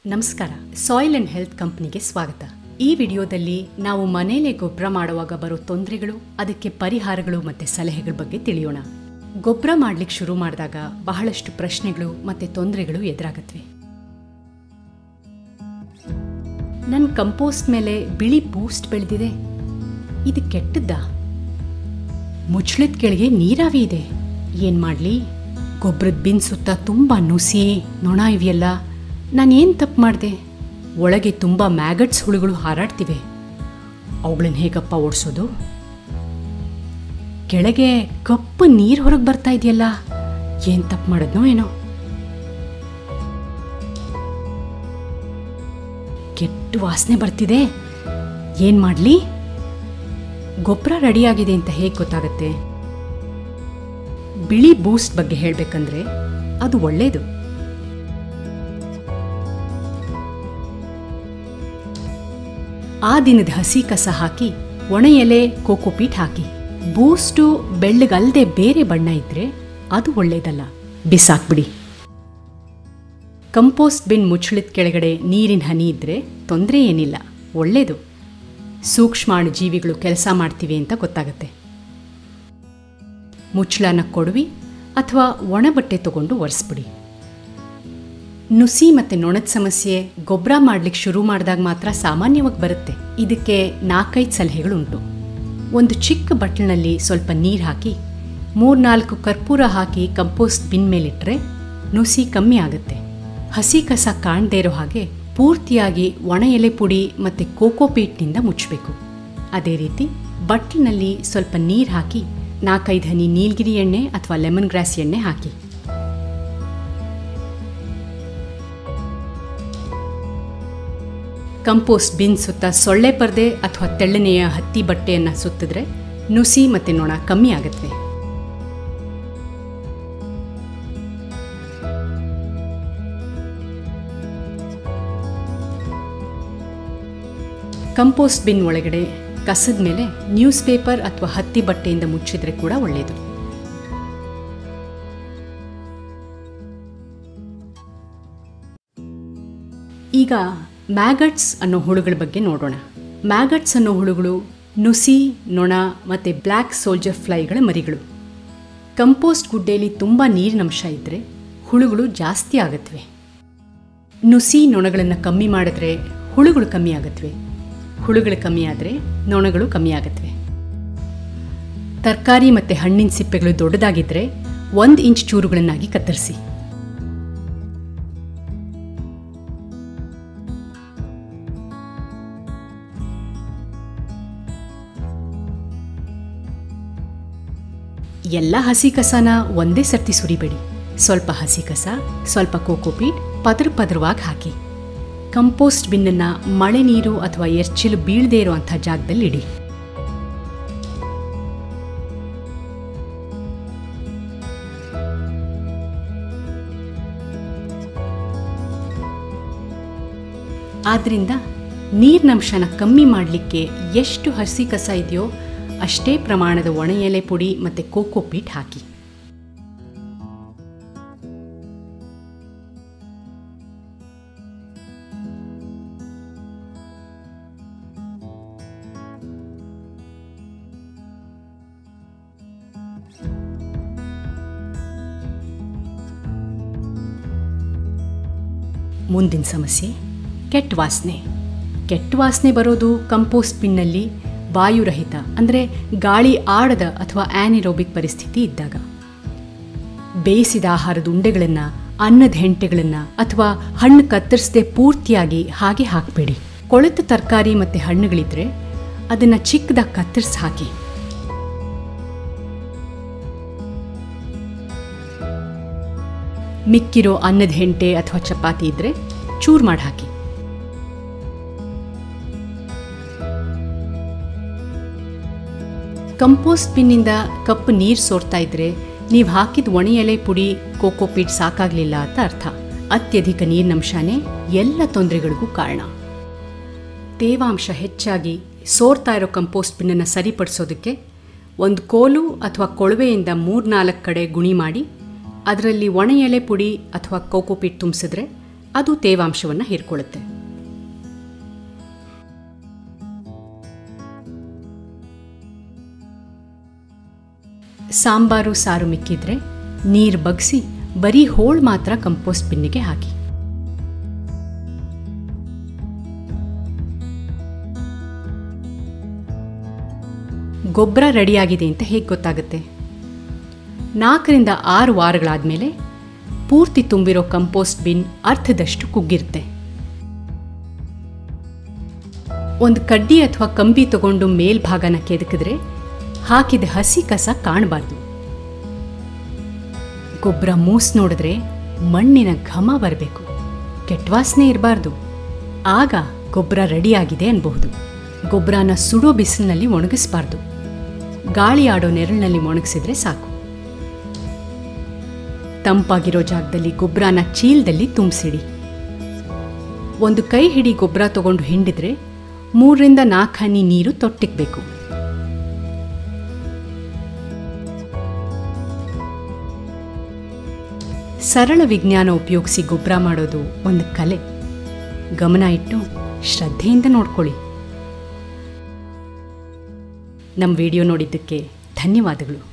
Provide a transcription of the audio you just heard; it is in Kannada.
ನಮಸ್ಕಾರ ಸಾಯಿಲ್ ಅಂಡ್ ಹೆಲ್ತ್ ಕಂಪ್ನಿಗೆ ಸ್ವಾಗತ ಈ ವಿಡಿಯೋದಲ್ಲಿ ನಾವು ಮನೇಲೆ ಗೊಬ್ಬರ ಮಾಡುವಾಗ ಬರೋ ತೊಂದರೆಗಳು ಅದಕ್ಕೆ ಪರಿಹಾರಗಳು ಮತ್ತೆ ಸಲಹೆಗಳ ಬಗ್ಗೆ ತಿಳಿಯೋಣ ಗೊಬ್ಬರ ಮಾಡ್ಲಿಕ್ಕೆ ಶುರು ಮಾಡಿದಾಗ ಬಹಳಷ್ಟು ಪ್ರಶ್ನೆಗಳು ಮತ್ತೆ ತೊಂದರೆಗಳು ಎದುರಾಗತ್ವೆ ನನ್ನ ಕಂಪೋಸ್ಟ್ ಮೇಲೆ ಬಿಳಿ ಬೂಸ್ಟ್ ಬೆಳೆದಿದೆ ಇದು ಕೆಟ್ಟದ್ದಾ ಮುಚ್ಚಳಿದ ಕೆಳಗೆ ನೀರಾವಿ ಇದೆ ಏನ್ ಮಾಡ್ಲಿ ಗೊಬ್ಬರದ ಬಿನ್ ಸುತ್ತ ತುಂಬ ನುಸಿ ನೊಣ ಇವೆಯಲ್ಲ ನಾನೇನು ತಪ್ಪು ಮಾಡಿದೆ ಒಳಗೆ ತುಂಬ ಮ್ಯಾಗಟ್ಸ್ ಹುಳುಗಳು ಹಾರಾಡ್ತಿವೆ ಅವುಗಳನ್ನ ಹೇಗಪ್ಪ ಓಡಿಸೋದು ಕೆಳಗೆ ಕಪ್ಪು ನೀರು ಹೊರಗೆ ಬರ್ತಾ ಇದೆಯಲ್ಲ ಏನು ತಪ್ಪು ಮಾಡಿದ್ನೋ ಏನೋ ಕೆಟ್ಟ ವಾಸನೆ ಬರ್ತಿದೆ ಏನು ಮಾಡಲಿ ಗೊಬ್ಬರ ರೆಡಿಯಾಗಿದೆ ಅಂತ ಹೇಗೆ ಗೊತ್ತಾಗತ್ತೆ ಬಿಳಿ ಬೂಸ್ಟ್ ಬಗ್ಗೆ ಹೇಳಬೇಕಂದ್ರೆ ಅದು ಒಳ್ಳೆಯದು ಆ ದಿನದ ಹಸಿ ಕಸ ಹಾಕಿ ಒಣ ಎಲೆ ಕೋಕೋಪೀಟ್ ಹಾಕಿ ಬೂಸ್ಟು ಬೆಳ್ಳಗಲ್ದೆ ಬೇರೆ ಬಣ್ಣ ಇದ್ರೆ ಅದು ಒಳ್ಳೇದಲ್ಲ ಬಿಸಾಕ್ಬಿಡಿ ಕಂಪೋಸ್ಟ್ ಬಿನ್ ಮುಚ್ಚಳಿದ ಕೆಳಗಡೆ ನೀರಿನ ಹನಿ ಇದ್ರೆ ತೊಂದರೆ ಏನಿಲ್ಲ ಒಳ್ಳೇದು ಸೂಕ್ಷ್ಮಾಣು ಜೀವಿಗಳು ಕೆಲಸ ಮಾಡ್ತಿವೆ ಅಂತ ಗೊತ್ತಾಗತ್ತೆ ಮುಚ್ಚಳನ ಕೊಡುವಿ ಅಥವಾ ಒಣ ಬಟ್ಟೆ ತಗೊಂಡು ಒರೆಸ್ಬಿಡಿ ನುಸಿ ಮತ್ತು ನೊಣದ ಸಮಸ್ಯೆ ಗೊಬ್ಬರ ಮಾಡ್ಲಿಕ್ಕೆ ಶುರು ಮಾಡಿದಾಗ ಮಾತ್ರ ಸಾಮಾನ್ಯವಾಗಿ ಬರುತ್ತೆ ಇದಕ್ಕೆ ನಾಲ್ಕೈದು ಸಲಹೆಗಳುಂಟು ಒಂದು ಚಿಕ್ಕ ಬಟ್ಲಿನಲ್ಲಿ ಸ್ವಲ್ಪ ನೀರು ಹಾಕಿ ಮೂರ್ನಾಲ್ಕು ಕರ್ಪೂರ ಹಾಕಿ ಕಂಪೋಸ್ಟ್ ಬಿನ್ ಮೇಲಿಟ್ರೆ ನುಸಿ ಕಮ್ಮಿ ಆಗುತ್ತೆ ಹಸಿ ಕಸ ಕಾಣದೇ ಇರೋ ಹಾಗೆ ಪೂರ್ತಿಯಾಗಿ ಒಣ ಎಲೆ ಪುಡಿ ಮತ್ತು ಕೋಕೋಪೀಟ್ನಿಂದ ಮುಚ್ಚಬೇಕು ಅದೇ ರೀತಿ ಬಟ್ಲಿನಲ್ಲಿ ಸ್ವಲ್ಪ ನೀರು ಹಾಕಿ ನಾಲ್ಕೈದು ಹನಿ ನೀಲಗಿರಿ ಎಣ್ಣೆ ಅಥವಾ ಲೆಮನ್ ಗ್ರಾಸ್ ಎಣ್ಣೆ ಹಾಕಿ ಕಂಪೋಸ್ಟ್ ಬಿನ್ ಸುತ್ತ ಸೊಳ್ಳೆ ಪರ್ದೆ ಅಥವಾ ತೆಳ್ಳನೆಯ ಹತ್ತಿ ಬಟ್ಟೆಯನ್ನು ಸುತ್ತಿದ್ರೆ ನುಸಿ ಮತ್ತು ನೊಣ ಕಮ್ಮಿ ಆಗುತ್ತೆ ಕಂಪೋಸ್ಟ್ ಬಿನ್ ಒಳಗಡೆ ಕಸದ ಮೇಲೆ ನ್ಯೂಸ್ ಪೇಪರ್ ಅಥವಾ ಹತ್ತಿ ಬಟ್ಟೆಯಿಂದ ಮುಚ್ಚಿದ್ರೆ ಕೂಡ ಒಳ್ಳೆಯದು ಈಗ ಮ್ಯಾಗಟ್ಸ್ ಅನ್ನೋ ಹುಳುಗಳ ಬಗ್ಗೆ ನೋಡೋಣ ಮ್ಯಾಗಟ್ಸ್ ಅನ್ನೋ ಹುಳುಗಳು ನುಸಿ ನೊಣ ಮತ್ತು ಬ್ಲ್ಯಾಕ್ ಸೋಲ್ಜರ್ ಫ್ಲೈಗಳ ಮರಿಗಳು ಕಂಪೋಸ್ಟ್ ಗುಡ್ಡೆಯಲ್ಲಿ ತುಂಬ ನೀರಿನಂಶ ಇದ್ದರೆ ಹುಳುಗಳು ಜಾಸ್ತಿ ಆಗತ್ವೆ ನುಸಿ ನೊಣಗಳನ್ನು ಕಮ್ಮಿ ಮಾಡಿದ್ರೆ ಹುಳುಗಳು ಕಮ್ಮಿ ಆಗತ್ವೆ ಹುಳುಗಳು ಕಮ್ಮಿ ಆದರೆ ನೊಣಗಳು ಕಮ್ಮಿ ಆಗತ್ವೆ ತರಕಾರಿ ಮತ್ತು ಹಣ್ಣಿನ ಸಿಪ್ಪೆಗಳು ದೊಡ್ಡದಾಗಿದ್ದರೆ ಒಂದು ಇಂಚ್ ಚೂರುಗಳನ್ನಾಗಿ ಕತ್ತರಿಸಿ ಎಲ್ಲ ಹಸಿ ಕಸನ ಒಂದೇ ಸರ್ತಿ ಸುರಿಬೇಡಿ ಸ್ವಲ್ಪ ಹಸಿ ಕಸ ಸ್ವಲ್ಪ ಕೋಕೋಪೀಟ್ ಪದ್ರ ಪದರವಾಗಿ ಹಾಕಿ ಕಂಪೋಸ್ಟ್ ಬಿನ್ನನ್ನು ಮಳೆ ನೀರು ಅಥವಾ ಎರ್ಚಿಲು ಬೀಳದೇ ಇರುವಂಥ ಜಾಗದಲ್ಲಿ ಇಡಿ ಆದ್ದರಿಂದ ನೀರಿನಂಶನ ಕಮ್ಮಿ ಮಾಡಲಿಕ್ಕೆ ಎಷ್ಟು ಹಸಿ ಕಸ ಇದೆಯೋ ಅಷ್ಟೇ ಪ್ರಮಾಣದ ಒಣ ಎಲೆ ಪುಡಿ ಮತ್ತು ಕೋಕೋಪೀಟ್ ಹಾಕಿ ಮುಂದಿನ ಸಮಸ್ಯೆ ಕೆಟ್ಟ ವಾಸನೆ ಕೆಟ್ಟ ವಾಸನೆ ಬರೋದು ಕಂಪೋಸ್ಟ್ ಬಿನ್ನಲ್ಲಿ ವಾಯುರಹಿತ ಅಂದರೆ ಗಾಳಿ ಆಡದ ಅಥವಾ ಆ್ಯನಿರೋಬಿಕ್ ಪರಿಸ್ಥಿತಿ ಇದ್ದಾಗ ಬೇಯಿಸಿದ ಆಹಾರದ ಉಂಡೆಗಳನ್ನು ಅನ್ನದ ಹೆಂಟೆಗಳನ್ನು ಅಥವಾ ಹಣ್ಣು ಕತ್ತರಿಸದೆ ಪೂರ್ತಿಯಾಗಿ ಹಾಗೆ ಹಾಕಬೇಡಿ ಕೊಳೆತ ತರಕಾರಿ ಮತ್ತು ಹಣ್ಣುಗಳಿದ್ರೆ ಅದನ್ನು ಚಿಕ್ಕದಾಗಿ ಕತ್ತರಿಸಿ ಹಾಕಿ ಮಿಕ್ಕಿರೋ ಅನ್ನದ ಹೆಂಟೆ ಅಥವಾ ಚಪಾತಿ ಇದ್ರೆ ಚೂರು ಮಾಡಿ ಹಾಕಿ ಕಂಪೋಸ್ಟ್ ಬಿನ್ನಿಂದ ಕಪ್ ನೀರು ಸೋರ್ತಾ ಇದ್ರೆ ನೀವು ಹಾಕಿದ ಒಣ ಎಲೆ ಪುಡಿ ಕೋಕೋಪೀಟ್ ಸಾಕಾಗಲಿಲ್ಲ ಅಂತ ಅರ್ಥ ಅತ್ಯಧಿಕ ನೀರಿನಂಶನೇ ಎಲ್ಲ ತೊಂದರೆಗಳಿಗೂ ಕಾರಣ ತೇವಾಂಶ ಹೆಚ್ಚಾಗಿ ಸೋರ್ತಾ ಇರೋ ಕಂಪೋಸ್ಟ್ ಬಿನ್ನನ್ನು ಸರಿಪಡಿಸೋದಕ್ಕೆ ಒಂದು ಕೋಲು ಅಥವಾ ಕೊಳವೆಯಿಂದ ಮೂರ್ನಾಲ್ಕು ಕಡೆ ಗುಣಿ ಮಾಡಿ ಅದರಲ್ಲಿ ಒಣ ಎಲೆ ಪುಡಿ ಅಥವಾ ಕೋಕೋಪೀಟ್ ತುಂಬಿಸಿದ್ರೆ ಅದು ತೇವಾಂಶವನ್ನು ಹೀರ್ಕೊಳ್ಳುತ್ತೆ ಸಾಂಬಾರು ಸಾರು ಮಿಕ್ಕಿದ್ರೆ ನೀರು ಬಗ್ಸಿ ಬರೀ ಹೋಳು ಮಾತ್ರ ಕಂಪೋಸ್ಟ್ ಬಿನ್ನಿಗೆ ಹಾಕಿ ಗೊಬ್ಬರ ರೆಡಿಯಾಗಿದೆ ಅಂತ ಹೇಗೆ ಗೊತ್ತಾಗುತ್ತೆ ನಾಲ್ಕರಿಂದ ಆರು ವಾರಗಳಾದಮೇಲೆ ಪೂರ್ತಿ ತುಂಬಿರೋ ಕಂಪೋಸ್ಟ್ ಬಿನ್ ಅರ್ಧದಷ್ಟು ಕುಗ್ಗಿರುತ್ತೆ ಒಂದು ಕಡ್ಡಿ ಅಥವಾ ಕಂಬಿ ತಗೊಂಡು ಮೇಲ್ಭಾಗನ ಕೆದಕಿದ್ರೆ ಹಾಕಿದ ಹಸಿ ಕಸ ಕಾಣಬಾರ್ದು ಗೊಬ್ಬರ ಮೂಸ್ ನೋಡಿದ್ರೆ ಮಣ್ಣಿನ ಘಮ ಬರಬೇಕು ಕೆಟ್ಟವಾಸನೆ ಇರಬಾರ್ದು ಆಗ ಗೊಬ್ಬರ ರೆಡಿಯಾಗಿದೆ ಅನ್ಬಹುದು ಗೊಬ್ಬರನ ಸುಡೋ ಬಿಸಿಲಿನಲ್ಲಿ ಒಣಗಿಸ್ಬಾರ್ದು ಗಾಳಿ ಆಡೋ ನೆರಳಿನಲ್ಲಿ ಒಣಗಿಸಿದ್ರೆ ಸಾಕು ತಂಪಾಗಿರೋ ಜಾಗದಲ್ಲಿ ಗೊಬ್ಬರನ ಚೀಲದಲ್ಲಿ ತುಂಬಿಸಿಡಿ ಒಂದು ಕೈ ಹಿಡಿ ಗೊಬ್ಬರ ತಗೊಂಡು ಹಿಂಡಿದ್ರೆ ಮೂರರಿಂದ ನಾಲ್ಕು ಹನಿ ನೀರು ತೊಟ್ಟಿಕ್ಬೇಕು ಸರಳ ವಿಜ್ಞಾನ ಉಪಯೋಗಿಸಿ ಗೊಬ್ಬರ ಮಾಡೋದು ಒಂದು ಕಲೆ ಗಮನ ಇಟ್ಟು ಶ್ರದ್ಧೆಯಿಂದ ನೋಡ್ಕೊಳ್ಳಿ ನಮ್ಮ ವಿಡಿಯೋ ನೋಡಿದ್ದಕ್ಕೆ ಧನ್ಯವಾದಗಳು